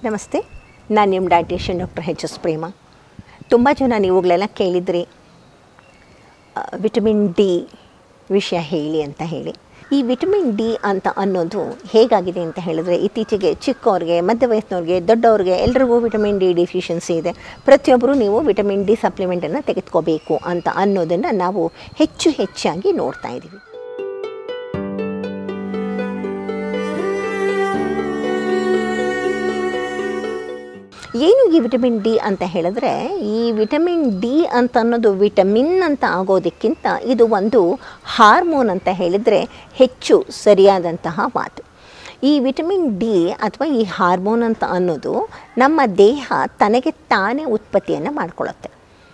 ನಮಸ್ತೆ ನಾನು ನಿಮ್ಮ dietician doctor H S Prema ತುಂಬ ಜನ ನೀವುಗಳೆಲ್ಲ ಕೇಳಿದ್ರಿ ಆ, ವಿಟಮಿನ್ ಡಿ ವಿಷಯ ಹೇಳಿ ಅಂತ ಹೇಳಿ ಈ ವಿಟಮಿನ್ ಡಿ ಅಂತ ಅನ್ನೋದು ಹೇಗಾಗಿದೆ ಅಂತ ಹೇಳಿದ್ರೆ ಇತ್ತೀಚೆಗೆ ಚಿಕ್ಕವ್ರಿಗೆ ಮಧ್ಯ ವಯಸ್ಸಿನವ್ರಿಗೆ ದೊಡ್ಡವ್ರಿಗೆ ಎಲ್ರಿಗೂ ವಿಟಮಿನ್ ಡಿ ಡಿಫಿಷಿಯನ್ಸಿ ಇದೆ ಪ್ರತಿಯೊಬ್ಬರು ನೀವು ವಿಟಮಿನ್ ಡಿ ಸಪ್ಲಿಮೆಂಟನ್ನು ತೆಗೆದುಕೋಬೇಕು ಅಂತ ಅನ್ನೋದನ್ನು ನಾವು ಹೆಚ್ಚು ಹೆಚ್ಚಾಗಿ ನೋಡ್ತಾ ಇದ್ದೀವಿ ಏನು ಈ ವಿಟಮಿನ್ ಡಿ ಅಂತ ಹೇಳಿದ್ರೆ ಈ ವಿಟಮಿನ್ ಡಿ ಅಂತ ಅನ್ನೋದು ವಿಟಮಿನ್ ಅಂತ ಆಗೋದಕ್ಕಿಂತ ಇದು ಒಂದು ಹಾರ್ಮೋನ್ ಅಂತ ಹೇಳಿದರೆ ಹೆಚ್ಚು ಸರಿಯಾದಂತಹ ಮಾತು ಈ ವಿಟಮಿನ್ ಡಿ ಅಥವಾ ಈ ಹಾರ್ಮೋನ್ ಅಂತ ಅನ್ನೋದು ನಮ್ಮ ದೇಹ ತನಗೆ ತಾನೇ ಉತ್ಪತ್ತಿಯನ್ನು ಮಾಡಿಕೊಳ್ಳುತ್ತೆ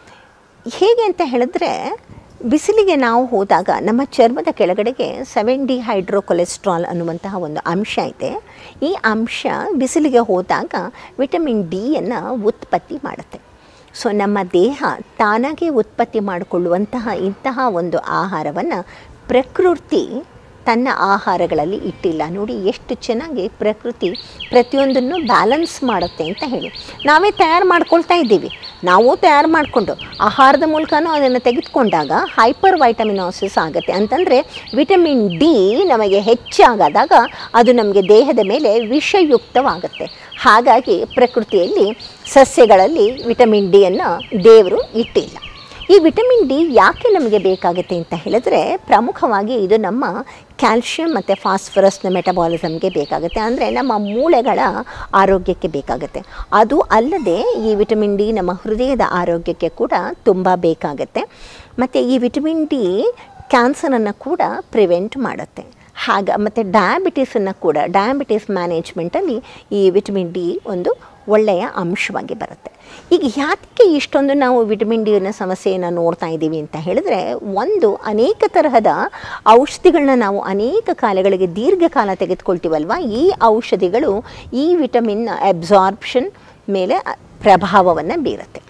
ಹೇಗೆ ಅಂತ ಹೇಳಿದ್ರೆ ಬಿಸಿಲಿಗೆ ನಾವು ಹೋದಾಗ ನಮ್ಮ ಚರ್ಮದ ಕೆಳಗಡೆಗೆ ಸೆವೆನ್ ಡಿ ಹೈಡ್ರೋ ಕೊಲೆಸ್ಟ್ರಾಲ್ ಅನ್ನುವಂತಹ ಒಂದು ಅಂಶ ಇದೆ ಈ ಅಂಶ ಬಿಸಿಲಿಗೆ ಹೋದಾಗ ವಿಟಮಿನ್ ಡಿಯನ್ನು ಉತ್ಪತ್ತಿ ಮಾಡುತ್ತೆ ಸೊ ನಮ್ಮ ದೇಹ ತಾನಾಗೆ ಉತ್ಪತ್ತಿ ಮಾಡಿಕೊಳ್ಳುವಂತಹ ಇಂತಹ ಒಂದು ಆಹಾರವನ್ನು ಪ್ರಕೃತಿ ತನ್ನ ಆಹಾರಗಳಲ್ಲಿ ಇಟ್ಟಿಲ್ಲ ನೋಡಿ ಎಷ್ಟು ಚೆನ್ನಾಗಿ ಪ್ರಕೃತಿ ಪ್ರತಿಯೊಂದನ್ನು ಬ್ಯಾಲೆನ್ಸ್ ಮಾಡುತ್ತೆ ಅಂತ ಹೇಳಿ ನಾವೇ ತಯಾರು ಮಾಡ್ಕೊಳ್ತಾ ಇದ್ದೀವಿ ನಾವು ತಯಾರು ಮಾಡಿಕೊಂಡು ಆಹಾರದ ಮೂಲಕನೂ ಅದನ್ನು ತೆಗೆದುಕೊಂಡಾಗ ಹೈಪರ್ ವೈಟಮಿನಾಸಿಸ್ ಆಗುತ್ತೆ ಅಂತಂದರೆ ವಿಟಮಿನ್ ಡಿ ನಮಗೆ ಹೆಚ್ಚಾಗದಾಗ ಅದು ನಮಗೆ ದೇಹದ ಮೇಲೆ ವಿಷಯುಕ್ತವಾಗುತ್ತೆ ಹಾಗಾಗಿ ಪ್ರಕೃತಿಯಲ್ಲಿ ಸಸ್ಯಗಳಲ್ಲಿ ವಿಟಮಿನ್ ಡಿಯನ್ನು ದೇವರು ಇಟ್ಟಿಲ್ಲ ಈ ವಿಟಮಿನ್ ಡಿ ಯಾಕೆ ನಮಗೆ ಬೇಕಾಗುತ್ತೆ ಅಂತ ಹೇಳಿದ್ರೆ ಪ್ರಮುಖವಾಗಿ ಇದು ನಮ್ಮ ಕ್ಯಾಲ್ಶಿಯಂ ಮತ್ತು ಫಾಸ್ಫರಸ್ನ ಮೆಟಬಾಲಿಸಮ್ಗೆ ಬೇಕಾಗುತ್ತೆ ಅಂದರೆ ನಮ್ಮ ಮೂಳೆಗಳ ಆರೋಗ್ಯಕ್ಕೆ ಬೇಕಾಗುತ್ತೆ ಅದು ಅಲ್ಲದೆ ಈ ವಿಟಮಿನ್ ಡಿ ನಮ್ಮ ಹೃದಯದ ಆರೋಗ್ಯಕ್ಕೆ ಕೂಡ ತುಂಬ ಬೇಕಾಗುತ್ತೆ ಮತ್ತು ಈ ವಿಟಮಿನ್ ಡಿ ಕ್ಯಾನ್ಸರನ್ನು ಕೂಡ ಪ್ರಿವೆಂಟ್ ಮಾಡುತ್ತೆ ಹಾಗ ಮತ್ತು ಡಯಾಬಿಟೀಸನ್ನು ಕೂಡ ಡಯಾಬಿಟೀಸ್ ಮ್ಯಾನೇಜ್ಮೆಂಟಲ್ಲಿ ಈ ವಿಟಮಿನ್ ಡಿ ಒಂದು ಒಳ್ಳೆಯ ಅಂಶವಾಗಿ ಬರುತ್ತೆ ಈಗ ಯಾಕೆ ಇಷ್ಟೊಂದು ನಾವು ವಿಟಮಿನ್ ಡಿನ ಸಮಸ್ಯೆಯನ್ನು ನೋಡ್ತಾ ಇದ್ದೀವಿ ಅಂತ ಹೇಳಿದ್ರೆ ಒಂದು ಅನೇಕ ತರಹದ ಔಷಧಿಗಳನ್ನ ನಾವು ಅನೇಕ ಕಾಲಗಳಿಗೆ ದೀರ್ಘಕಾಲ ತೆಗೆದುಕೊಳ್ತೀವಲ್ವ ಈ ಔಷಧಿಗಳು ಈ ವಿಟಮಿನ್ ಅಬ್ಸಾರ್ಪ್ಷನ್ ಮೇಲೆ ಪ್ರಭಾವವನ್ನು ಬೀರುತ್ತೆ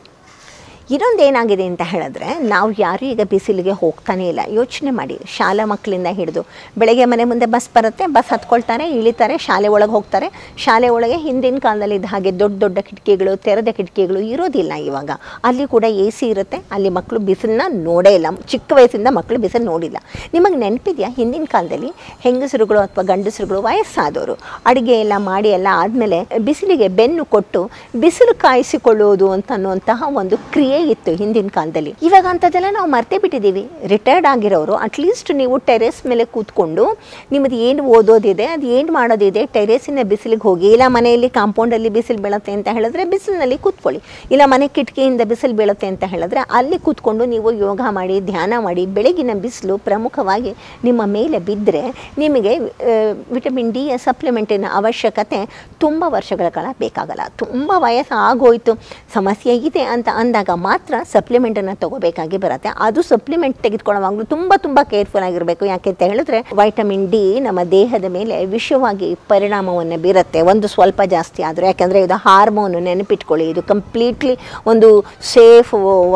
ಇನ್ನೊಂದು ಏನಾಗಿದೆ ಅಂತ ಹೇಳಿದ್ರೆ ನಾವು ಯಾರೂ ಈಗ ಬಿಸಿಲಿಗೆ ಹೋಗ್ತಾನೇ ಇಲ್ಲ ಯೋಚನೆ ಮಾಡಿ ಶಾಲಾ ಮಕ್ಕಳಿಂದ ಹಿಡಿದು ಬೆಳಗ್ಗೆ ಮನೆ ಮುಂದೆ ಬಸ್ ಬರುತ್ತೆ ಬಸ್ ಹತ್ಕೊಳ್ತಾರೆ ಇಳಿತಾರೆ ಶಾಲೆ ಒಳಗೆ ಹೋಗ್ತಾರೆ ಶಾಲೆ ಒಳಗೆ ಹಿಂದಿನ ಕಾಲದಲ್ಲಿ ಇದ್ದ ಹಾಗೆ ದೊಡ್ಡ ದೊಡ್ಡ ಕಿಟಕಿಗಳು ತೆರೆದ ಕಿಟಕಿಗಳು ಇರೋದಿಲ್ಲ ಇವಾಗ ಅಲ್ಲಿ ಕೂಡ ಎ ಸಿ ಇರುತ್ತೆ ಅಲ್ಲಿ ಮಕ್ಕಳು ಬಿಸಿಲನ್ನ ನೋಡೇ ಇಲ್ಲ ಚಿಕ್ಕ ವಯಸ್ಸಿಂದ ಮಕ್ಕಳು ಬಿಸಿಲು ನೋಡಿಲ್ಲ ನಿಮಗೆ ನೆನಪಿದೆಯಾ ಹಿಂದಿನ ಕಾಲದಲ್ಲಿ ಹೆಂಗಸರುಗಳು ಅಥವಾ ಗಂಡಸರುಗಳು ವಯಸ್ಸಾದವರು ಅಡುಗೆ ಎಲ್ಲ ಮಾಡಿ ಎಲ್ಲ ಆದಮೇಲೆ ಬಿಸಿಲಿಗೆ ಬೆನ್ನು ಕೊಟ್ಟು ಬಿಸಿಲು ಕಾಯಿಸಿಕೊಳ್ಳುವುದು ಅಂತ ಅನ್ನುವಂತಹ ಒಂದು ಕ್ರಿಯೆ ಇತ್ತು ಹಿಂದಿನ ಕಾಲದಲ್ಲಿ ಇವಾಗ ಅಂಥದ್ದೆಲ್ಲ ನಾವು ಮರ್ತೇ ಬಿಟ್ಟಿದ್ದೀವಿ ರಿಟೈರ್ಡ್ ಆಗಿರೋರು ಅಟ್ಲೀಸ್ಟ್ ನೀವು ಟೆರೆಸ್ ಮೇಲೆ ಕೂತ್ಕೊಂಡು ನಿಮ್ಮದು ಏನು ಓದೋದಿದೆ ಅದು ಏನು ಮಾಡೋದಿದೆ ಟೆರೆಸಿನ ಬಿಸಿಲಿಗೆ ಹೋಗಿ ಇಲ್ಲ ಮನೆಯಲ್ಲಿ ಕಾಂಪೌಂಡಲ್ಲಿ ಬಿಸಿಲು ಬೀಳುತ್ತೆ ಅಂತ ಹೇಳಿದ್ರೆ ಬಿಸಿಲಿನಲ್ಲಿ ಕೂತ್ಕೊಳ್ಳಿ ಇಲ್ಲ ಮನೆ ಕಿಟಕಿಯಿಂದ ಬಿಸಿಲು ಬೀಳುತ್ತೆ ಅಂತ ಹೇಳಿದ್ರೆ ಅಲ್ಲಿ ಕೂತ್ಕೊಂಡು ನೀವು ಯೋಗ ಮಾಡಿ ಧ್ಯಾನ ಮಾಡಿ ಬೆಳಗಿನ ಬಿಸಿಲು ಪ್ರಮುಖವಾಗಿ ನಿಮ್ಮ ಮೇಲೆ ಬಿದ್ದರೆ ನಿಮಗೆ ವಿಟಮಿನ್ ಡಿ ಸಪ್ಲಿಮೆಂಟಿನ ಅವಶ್ಯಕತೆ ತುಂಬ ವರ್ಷಗಳ ಕಾಲ ಬೇಕಾಗಲ್ಲ ತುಂಬ ವಯಸ್ಸು ಆಗೋಯ್ತು ಸಮಸ್ಯೆ ಇದೆ ಅಂತ ಅಂದಾಗ ಮಾತ್ರ ಸಪ್ಲಿಮೆಂಟನ್ನು ತಗೋಬೇಕಾಗಿ ಬರುತ್ತೆ ಅದು ಸಪ್ಲಿಮೆಂಟ್ ತೆಗೆದುಕೊಳ್ಳುವಾಗಲೂ ತುಂಬ ತುಂಬ ಕೇರ್ಫುಲ್ ಆಗಿರಬೇಕು ಯಾಕೆ ಅಂತ ಹೇಳಿದ್ರೆ ವೈಟಮಿನ್ ಡಿ ನಮ್ಮ ದೇಹದ ಮೇಲೆ ವಿಷವಾಗಿ ಪರಿಣಾಮವನ್ನು ಬೀರುತ್ತೆ ಒಂದು ಸ್ವಲ್ಪ ಜಾಸ್ತಿ ಆದರೆ ಯಾಕೆಂದರೆ ಇದು ಹಾರ್ಮೋನು ನೆನಪಿಟ್ಕೊಳ್ಳಿ ಇದು ಕಂಪ್ಲೀಟ್ಲಿ ಒಂದು ಸೇಫ್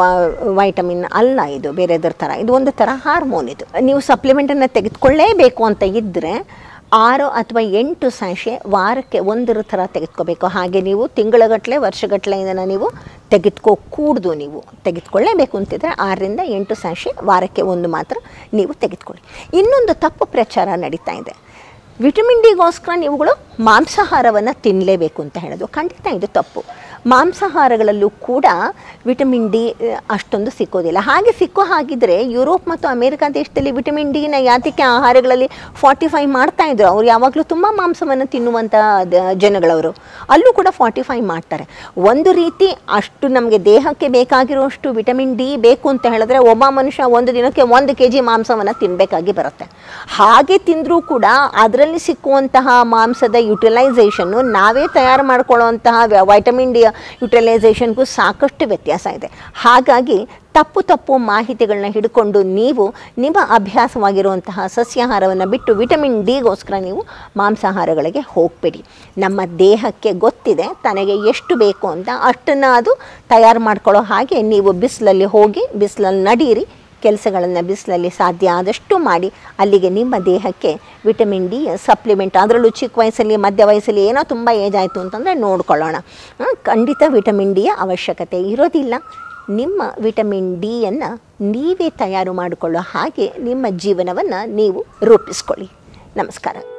ವೈಟಮಿನ್ ಅಲ್ಲ ಇದು ಬೇರೆದರ ಥರ ಇದು ಒಂದು ಥರ ಹಾರ್ಮೋನ್ ಇದು ನೀವು ಸಪ್ಲಿಮೆಂಟನ್ನು ತೆಗೆದುಕೊಳ್ಳೇಬೇಕು ಅಂತ ಇದ್ದರೆ ಆರು ಅಥವಾ ಎಂಟು ಸ್ಯಾಶೆ ವಾರಕ್ಕೆ ಒಂದರ ಥರ ತೆಗೆದುಕೋಬೇಕು ಹಾಗೆ ನೀವು ತಿಂಗಳಗಟ್ಟಲೆ ವರ್ಷಗಟ್ಟಲೆ ಇದನ್ನು ನೀವು ತೆಗೆದುಕೋ ಕೂಡ್ದು ನೀವು ತೆಗೆದುಕೊಳ್ಳೇಬೇಕು ಅಂತಿದ್ರೆ ಆರರಿಂದ ಎಂಟು ಸ್ಯಾಶೆ ವಾರಕ್ಕೆ ಒಂದು ಮಾತ್ರ ನೀವು ತೆಗೆದುಕೊಳ್ಳಿ ಇನ್ನೊಂದು ತಪ್ಪು ಪ್ರಚಾರ ನಡೀತಾ ಇದೆ ವಿಟಮಿನ್ ಡಿಗೋಸ್ಕರ ನೀವುಗಳು ಮಾಂಸಾಹಾರವನ್ನು ತಿನ್ನಲೇಬೇಕು ಅಂತ ಹೇಳೋದು ಖಂಡಿತ ಇದು ತಪ್ಪು ಮಾಂಸಾಹಾರಗಳಲ್ಲೂ ಕೂಡ ವಿಟಮಿನ್ ಡಿ ಅಷ್ಟೊಂದು ಸಿಕ್ಕೋದಿಲ್ಲ ಹಾಗೆ ಸಿಕ್ಕೋ ಹಾಗಿದ್ರೆ ಯುರೋಪ್ ಮತ್ತು ಅಮೇರಿಕಾ ದೇಶದಲ್ಲಿ ವಿಟಮಿನ್ ಡಿನ ಯಾತಕ್ಕೆ ಆಹಾರಗಳಲ್ಲಿ ಫಾರ್ಟಿ ಫೈವ್ ಮಾಡ್ತಾ ಇದ್ರು ಅವ್ರು ಯಾವಾಗಲೂ ತುಂಬ ಮಾಂಸವನ್ನು ತಿನ್ನುವಂಥ ದ- ಜನಗಳವರು ಅಲ್ಲೂ ಕೂಡ ಫಾರ್ಟಿ ಫೈವ್ ಮಾಡ್ತಾರೆ ಒಂದು ರೀತಿ ಅಷ್ಟು ನಮಗೆ ದೇಹಕ್ಕೆ ಬೇಕಾಗಿರುವಷ್ಟು ವಿಟಮಿನ್ ಡಿ ಬೇಕು ಅಂತ ಹೇಳಿದ್ರೆ ಒಬ್ಬ ಮನುಷ್ಯ ಒಂದು ದಿನಕ್ಕೆ ಒಂದು ಕೆ ಜಿ ಮಾಂಸವನ್ನು ತಿನ್ನಬೇಕಾಗಿ ಬರುತ್ತೆ ಹಾಗೆ ತಿಂದರೂ ಕೂಡ ಅದರಲ್ಲಿ ಸಿಕ್ಕುವಂತಹ ಮಾಂಸದ ಯುಟಿಲೈಸೇಷನ್ನು ನಾವೇ ತಯಾರು ಮಾಡ್ಕೊಳ್ಳುವಂತಹ ವೈಟಮಿನ್ ಡಿ ಯುಟಿಲೈಸೇಷನ್ಗೂ ಸಾಕಷ್ಟು ವ್ಯತ್ಯಾಸ ಇದೆ ಹಾಗಾಗಿ ತಪ್ಪು ತಪ್ಪು ಮಾಹಿತಿಗಳನ್ನ ಹಿಡ್ಕೊಂಡು ನೀವು ನಿಮ್ಮ ಅಭ್ಯಾಸವಾಗಿರುವಂತಹ ಸಸ್ಯಾಹಾರವನ್ನು ಬಿಟ್ಟು ವಿಟಮಿನ್ ಡಿಗೋಸ್ಕರ ನೀವು ಮಾಂಸಾಹಾರಗಳಿಗೆ ಹೋಗಬೇಡಿ ನಮ್ಮ ದೇಹಕ್ಕೆ ಗೊತ್ತಿದೆ ತನಗೆ ಎಷ್ಟು ಬೇಕು ಅಂತ ಅಷ್ಟನ್ನು ಅದು ತಯಾರು ಮಾಡ್ಕೊಳ್ಳೋ ಹಾಗೆ ನೀವು ಬಿಸಿಲಲ್ಲಿ ಹೋಗಿ ಬಿಸಿಲಲ್ಲಿ ನಡೀರಿ ಕೆಲಸಗಳನ್ನು ಬಿಸಿಲಲ್ಲಿ ಸಾಧ್ಯ ಆದಷ್ಟು ಮಾಡಿ ಅಲ್ಲಿಗೆ ನಿಮ್ಮ ದೇಹಕ್ಕೆ ವಿಟಮಿನ್ ಡಿ ಸಪ್ಲಿಮೆಂಟ್ ಅದರಲ್ಲೂ ಚಿಕ್ಕ ವಯಸ್ಸಲ್ಲಿ ಮಧ್ಯ ವಯಸ್ಸಲ್ಲಿ ಏನೋ ತುಂಬ ಏಜ್ ಆಯಿತು ಅಂತಂದರೆ ನೋಡ್ಕೊಳ್ಳೋಣ ಆ, ಖಂಡಿತ ವಿಟಮಿನ್ ಡಿಯ ಅವಶ್ಯಕತೆ ಇರೋದಿಲ್ಲ ನಿಮ್ಮ ವಿಟಮಿನ್ ಡಿಯನ್ನು ನೀವೇ ತಯಾರು ಮಾಡಿಕೊಳ್ಳೋ ಹಾಗೆ ನಿಮ್ಮ ಜೀವನವನ್ನು ನೀವು ರೂಪಿಸ್ಕೊಳ್ಳಿ ನಮಸ್ಕಾರ